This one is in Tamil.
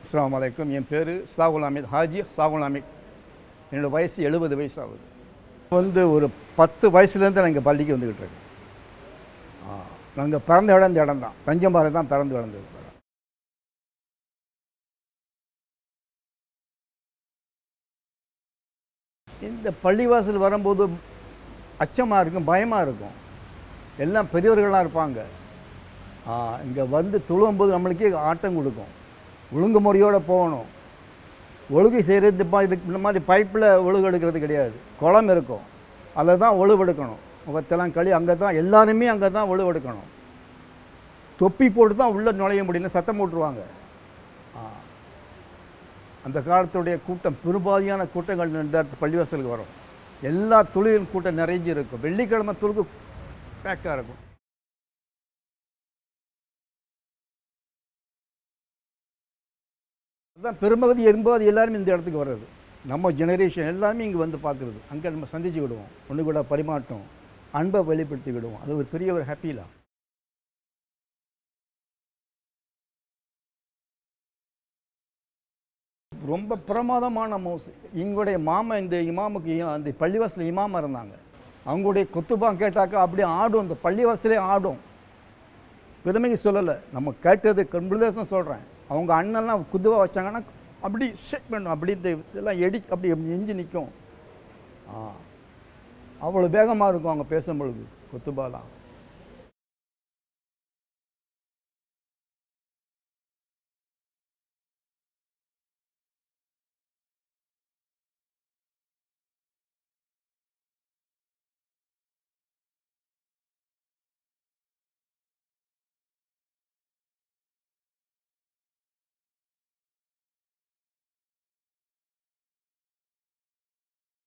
அஸ்ஸலாமு அலைக்கும் என் பேர் சாகுல் அமீத் ஹாஜி சாகுல் அமீத் என்னோடய வயசு எழுபது வயசு ஆகுது வந்து ஒரு பத்து வயசுலேருந்து நான் இங்கே பள்ளிக்கு வந்துக்கிட்டு இருக்கேன் நாங்கள் பிறந்த இடம் இந்த இடம் தான் தஞ்சம்பாறை தான் பிறந்து வளர்ந்தது இந்த பள்ளிவாசல் வரும்போது அச்சமாக இருக்கும் பயமாக இருக்கும் எல்லாம் பெரியவர்களாக இருப்பாங்க இங்கே வந்து தொழுவும்போது நம்மளுக்கே ஆட்டம் கொடுக்கும் ஒழுங்கு முறையோடு போகணும் ஒழுகு செய்கிறது இந்த மாதிரி இந்த மாதிரி பைப்பில் ஒழுகு எடுக்கிறது கிடையாது குளம் இருக்கும் அதில் தான் ஒழுவு எடுக்கணும் முகத்தெல்லாம் களி அங்கே தான் எல்லாருமே அங்கே தான் ஒழுவு எடுக்கணும் தொப்பி போட்டு தான் உள்ளே நுழைய முடியும்னு சத்தம் போட்டுருவாங்க ஆ. அந்த காலத்துடைய கூட்டம் பெரும்பாதியான கூட்டங்கள் இந்த இடத்து பள்ளிவாசலுக்கு வரும் எல்லா தொழில் கூட்டம் நிறைஞ்சு இருக்கும் வெள்ளிக்கிழமை தொழுகு பேக்காக இருக்கும் அதுதான் பெரும்பகுதி எண்பது எல்லாருமே இந்த இடத்துக்கு வர்றது நம்ம ஜெனரேஷன் எல்லாருமே இங்கே வந்து பார்க்குறது அங்கே நம்ம சந்திச்சு விடுவோம் ஒன்று கூட பரிமாற்றம் அன்பை வெளிப்படுத்தி விடுவோம் அது ஒரு பெரிய ஒரு ஹாப்பிலாம் ரொம்ப பிரமாதமான மவுஸ் எங்களுடைய மாமா இந்த இமாமுக்கு இ- அந்த பள்ளிவாசலில் இமாமா இருந்தாங்க அவங்களுடைய கொத்துபா கேட்டாக்கா அப்படியே ஆடும் இந்த பள்ளிவாசலே ஆடும் பெருமைக்கு சொல்லலை நம்ம கேட்டது கண்பிரதேசம் சொல்கிறேன் அவங்க அண்ணன்லாம் குத்துவா வச்சாங்கன்னா அப்படி ஷெக் பண்ணும் அப்படி இந்த இதெல்லாம் எடி அப்படி எஞ்சி நிற்கும் ஆ அவ்வளோ வேகமாக இருக்கும் அவங்க பேசும்பொழுது கொத்துபாலாம்